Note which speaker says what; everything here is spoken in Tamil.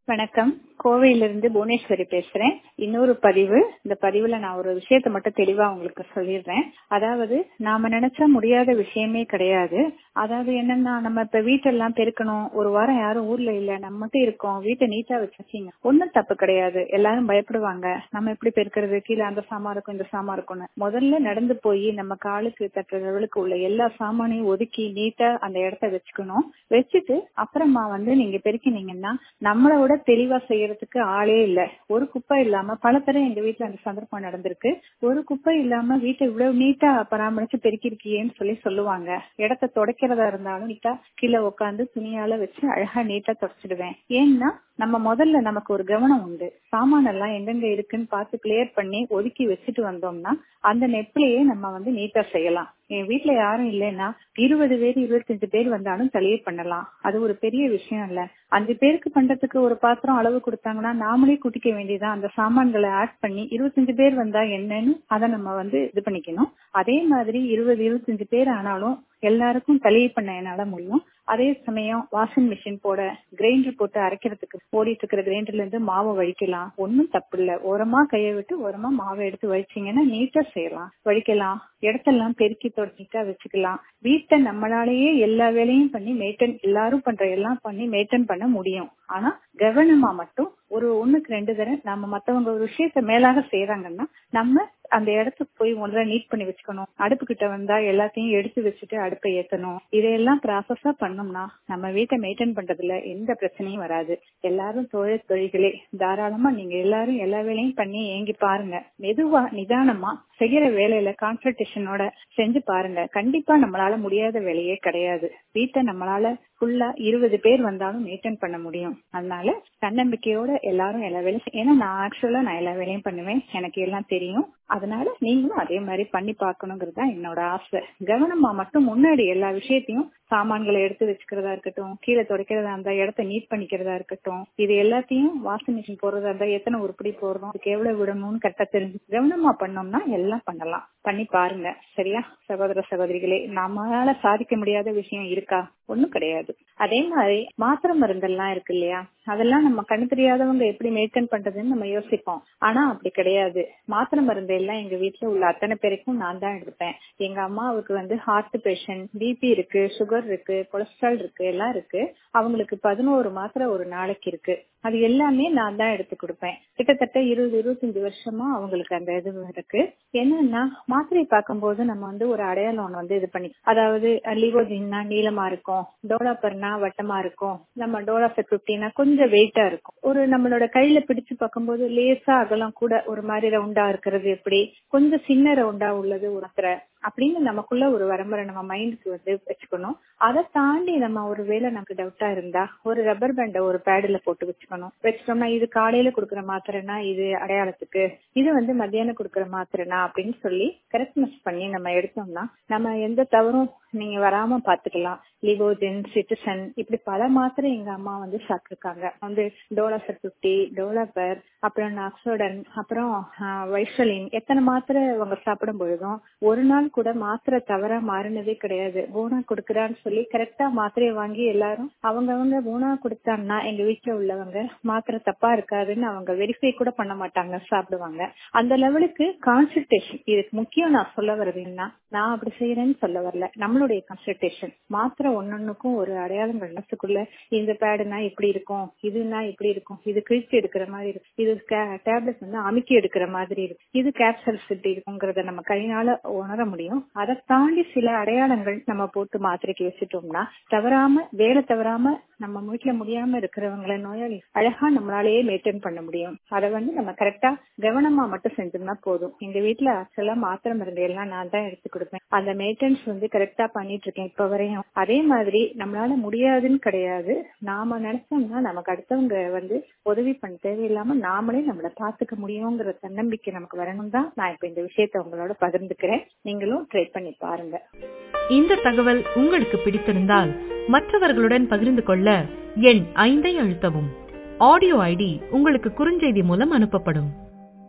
Speaker 1: வணக்கம் கோவையிலிருந்து புவனேஸ்வரி பேசுறேன் இன்னொரு பதிவு இந்த பதிவுல நான் ஒரு விஷயத்த மட்டும் தெளிவா உங்களுக்கு சொல்லிடுறேன் அதாவது நாம நினைச்சா முடியாத விஷயமே கிடையாது அதாவது என்னன்னா நம்ம இப்ப வீட்டெல்லாம் பெருக்கணும் ஒரு வாரம் யாரும் ஊர்ல இல்ல நம்ம மட்டும் இருக்கோம் வீட்டை நீட்டா வச்சிருக்கீங்க ஒன்னும் தப்பு கிடையாது எல்லாரும் பயப்படுவாங்க நம்ம எப்படி பெருக்கிறது கீழே அந்த சாமான் இருக்கும் இந்த சாமான் இருக்கும்னு முதல்ல நடந்து போய் நம்ம காலுக்கு தட்டுற லெவலுக்கு உள்ள எல்லா சாமானையும் ஒதுக்கி நீட்டா அந்த இடத்த வச்சுக்கணும் வச்சுட்டு அப்புறமா வந்து நீங்க பெருக்கினீங்கன்னா நம்மளை விட தெளிவா செய்யறதுக்கு ஆளே இல்ல ஒரு குப்பை இல்லாம பல தடவை எங்க வீட்டுல அந்த சந்தர்ப்பம் நடந்திருக்கு ஒரு குப்பை இல்லாம வீட்டை இவ்வளவு நீட்டா பராமரிச்சு பெருக்கிருக்கியேன்னு சொல்லி சொல்லுவாங்க இடத்த துடைக்கிறதா இருந்தாலும் நீட்டா கீழே உட்காந்து துணியால வச்சு அழகா நீட்டா தொடச்சிடுவேன் ஏன்னா நம்ம முதல்ல நமக்கு ஒரு கவனம் உண்டு சாமான் எல்லாம் எங்கெங்க இருக்குன்னு பார்த்து கிளியர் பண்ணி ஒதுக்கி வச்சுட்டு வந்தோம்னா அந்த நெப்லயே நம்ம வந்து நீட்டா செய்யலாம் என் வீட்டுல யாரும் இல்லைன்னா இருபது பேர் இருபத்தஞ்சு பேர் வந்தாலும் தலையே பண்ணலாம் அது ஒரு பெரிய விஷயம் இல்ல அஞ்சு பேருக்கு பண்றதுக்கு ஒரு பாத்திரம் அளவு கொடுத்தாங்கன்னா நாமளே குட்டிக்க வேண்டியதான் அந்த சாமான்களை ஆட் பண்ணி இருபத்தஞ்சு பேர் வந்தா என்னன்னு அதை நம்ம வந்து இது பண்ணிக்கணும் அதே மாதிரி இருபது இருபத்தஞ்சு பேர் ஆனாலும் எல்லாருக்கும் தலையை பண்ண என்னால முடியும் அதே சமயம் வாஷிங் மிஷின் போட கிரைண்டர் போட்டு அரைக்கிறதுக்கு ஓடிட்டு இருக்கிற கிரைண்டர்ல இருந்து மாவை வழிக்கலாம் ஒன்னும் தப்பு இல்ல ஓரமா கையை விட்டு ஓரமா மாவை எடுத்து வழிச்சீங்கன்னா நீட்டா செய்யலாம் வழிக்கலாம் இடத்தெல்லாம் பெருக்கி தொடச்சிட்டா வச்சுக்கலாம் வீட்டை நம்மளாலேயே எல்லா வேலையும் பண்ணி மெயின்டைன் எல்லாரும் பண்ற எல்லாம் பண்ணி மெயின்டைன் பண்ண முடியும் ஆனா கவனமா மட்டும் ஒரு ஒண்ணுக்கு ரெண்டு தடவை நம்ம மத்தவங்க ஒரு விஷயத்த மேலாக செய்யறாங்கன்னா நம்ம அந்த இடத்துக்கு போய் முதல்ல நீட் பண்ணி வச்சுக்கணும் அடுப்பு கிட்ட வந்தா எல்லாத்தையும் எடுத்து வச்சுட்டு அடுப்பை ஏத்தணும் இதையெல்லாம் ப்ராசஸா பண்ணோம்னா நம்ம வீட்டை மெயின்டைன் பண்றதுல எந்த பிரச்சனையும் வராது எல்லாரும் தொழில் தொழில்களே தாராளமா நீங்க எல்லாரும் எல்லா வேலையும் பண்ணி ஏங்கி பாருங்க மெதுவா நிதானமா செய்யற வேலையில கான்சன்ட்ரேஷனோட செஞ்சு பாருங்க கண்டிப்பா நம்மளால முடியாத வேலையே கிடையாது வீட்டை நம்மளால ஃபுல்லா இருபது பேர் வந்தாலும் மெயின்டைன் பண்ண முடியும் அதனால தன்னம்பிக்கையோட எல்லாரும் எல்லா வேலையும் ஏன்னா நான் ஆக்சுவலா நான் எல்லா வேலையும் பண்ணுவேன் எனக்கு எல்லாம் தெரியும் அதனால நீங்களும் அதே மாதிரி பண்ணி பார்க்கணுங்கிறது தான் என்னோட ஆசை கவனமா மட்டும் முன்னாடி எல்லா விஷயத்தையும் சாமான்களை எடுத்து வச்சுக்கிறதா இருக்கட்டும் கீழே துடைக்கிறதா இருந்தா இடத்த நீட் பண்ணிக்கிறதா இருக்கட்டும் இது எல்லாத்தையும் வாஷிங் மிஷின் போடுறதா இருந்தா எத்தனை உருப்படி போடுறோம் அதுக்கு எவ்வளவு விடணும்னு கரெக்டா தெரிஞ்சு கவனமா பண்ணோம்னா எல்லாம் பண்ணலாம் பண்ணி பாருங்க சரியா சகோதர சகோதரிகளே நம்மளால சாதிக்க முடியாத விஷயம் இருக்கா ஒண்ணும் கிடையாது அதே மாதிரி மாத்திரை மருந்தெல்லாம் இருக்கு இல்லையா அதெல்லாம் நம்ம கண்ணு தெரியாதவங்க எப்படி மெயின்டைன் பண்றதுன்னு நம்ம யோசிப்போம் ஆனா அப்படி கிடையாது மாத்திரை மருந்து எல்லாம் எங்க வீட்டுல உள்ள அத்தனை பேருக்கும் நான் தான் எடுப்பேன் எங்க அம்மாவுக்கு வந்து ஹார்ட் பேஷண்ட் பிபி இருக்கு சுகர் இருக்கு கொலஸ்ட்ரால் இருக்கு எல்லாம் இருக்கு அவங்களுக்கு பதினோரு மாத்திரை ஒரு நாளைக்கு இருக்கு அது எல்லாமே நான் தான் எடுத்து கொடுப்பேன் கிட்டத்தட்ட இருபது இருபத்தஞ்சு வருஷமா அவங்களுக்கு அந்த இது இருக்கு என்னன்னா மாத்திரை பார்க்கும்போது நம்ம வந்து ஒரு அடையாளம் ஒன்று வந்து இது பண்ணி அதாவது லிவோஜின்னா நீளமா இருக்கும் டோலாப்பர்னா வட்டமா இருக்கும் நம்ம டோலாஃபர் பிப்டினா கொஞ்சம் வெயிட்டா இருக்கும் ஒரு நம்மளோட கையில பிடிச்சு பார்க்கும்போது லேசா அகலம் கூட ஒரு மாதிரி ரவுண்டா இருக்கிறது எப்படி கொஞ்சம் சின்ன ரவுண்டா உள்ளது ஒருத்தரை அப்படின்னு நமக்குள்ள ஒரு வரம்பரை நம்ம மைண்டுக்கு வந்து வச்சுக்கணும் அதை தாண்டி நம்ம ஒரு வேளை நமக்கு டவுட்டா இருந்தா ஒரு ரப்பர் பேண்டை ஒரு பேடுல போட்டு வச்சுக்கணும் வச்சுட்டோம்னா இது காலையில கொடுக்குற மாத்திரைனா இது அடையாளத்துக்கு இது வந்து மத்தியானம் கொடுக்குற மாத்திரைனா அப்படின்னு சொல்லி கரெக்ட்னஸ் பண்ணி நம்ம எடுத்தோம்னா நம்ம எந்த தவறும் நீங்க வராம பாத்துக்கலாம் லிவோஜின் சிட்டிசன் இப்படி பல மாத்திரை எங்க அம்மா வந்து சாப்பிட்டுருக்காங்க வந்து டோலாசர் பிப்டி டோலாபர் அப்புறம் நாக்சோடன் அப்புறம் வைசலின் எத்தனை மாத்திரை அவங்க சாப்பிடும் பொழுதும் ஒரு நாள் கூட மாத்திரை தவறா மாறினதே கிடையாது பூனா கொடுக்குறான்னு சொல்லி கரெக்டா மாத்திரையை வாங்கி எல்லாரும் அவங்கவங்க பூனா கொடுத்தாங்கன்னா எங்க வீட்டுல உள்ளவங்க மாத்திரை தப்பா இருக்காதுன்னு அவங்க வெரிஃபை கூட பண்ண மாட்டாங்க சாப்பிடுவாங்க அந்த லெவலுக்கு கான்சன்ட்ரேஷன் இதுக்கு முக்கியம் நான் சொல்ல வர்றது என்ன நான் அப்படி செய்யறேன்னு சொல்ல வரல நம்மளுடைய கான்சன்ட்ரேஷன் மாத்திரை ஒன்னொன்னுக்கும் ஒரு அடையாளங்கள் மனசுக்குள்ள இந்த பேடுனா இப்படி இருக்கும் இதுனா இப்படி இருக்கும் இது கிழிச்சு எடுக்கிற மாதிரி இருக்கும் இது டேப்லெட் வந்து அமுக்கி எடுக்கிற மாதிரி இருக்கும் இது கேப்சல்ஸ் இப்படி இருக்குங்கிறத நம்ம கையினால உணர முடியும் அதை தாண்டி சில அடையாளங்கள் நம்ம போட்டு மாத்திரைக்கு வச்சுட்டோம்னா தவறாம வேலை தவறாம நம்ம வீட்டுல முடியாம இருக்கிறவங்கள நோயாளி அழகா நம்மளாலேயே மெயின்டைன் பண்ண முடியும் அதை வந்து நம்ம கரெக்டா கவனமா மட்டும் செஞ்சோம்னா போதும் எங்க வீட்டுல ஆக்சுவலா மாத்திரை மருந்து எல்லாம் நான் தான் எடுத்து கொடுப்பேன் அந்த மெயின்டெனன்ஸ் வந்து கரெக்டா பண்ணிட்டு இருக்கேன் இப்ப வரையும் அதே மாதிரி நம்மளால முடியாதுன்னு கிடையாது நாம நினைச்சோம்னா நமக்கு அடுத்தவங்க வந்து உதவி பண்ண தேவையில்லாம நாமளே நம்மளை பாத்துக்க முடியுங்கிற தன்னம்பிக்கை நமக்கு வரணும் தான் நான் இப்ப இந்த விஷயத்த உங்களோட பகிர்ந்துக்கிறேன் நீங்களும் ட்ரை பண்ணி பாருங்க
Speaker 2: இந்த தகவல் உங்களுக்கு பிடித்திருந்தால் மற்றவர்களுடன் பகிர்ந்து கொள்ள எண் ஐந்தை அழுத்தவும் ஆடியோ ஐடி உங்களுக்கு குறுஞ்செய்தி மூலம் அனுப்பப்படும்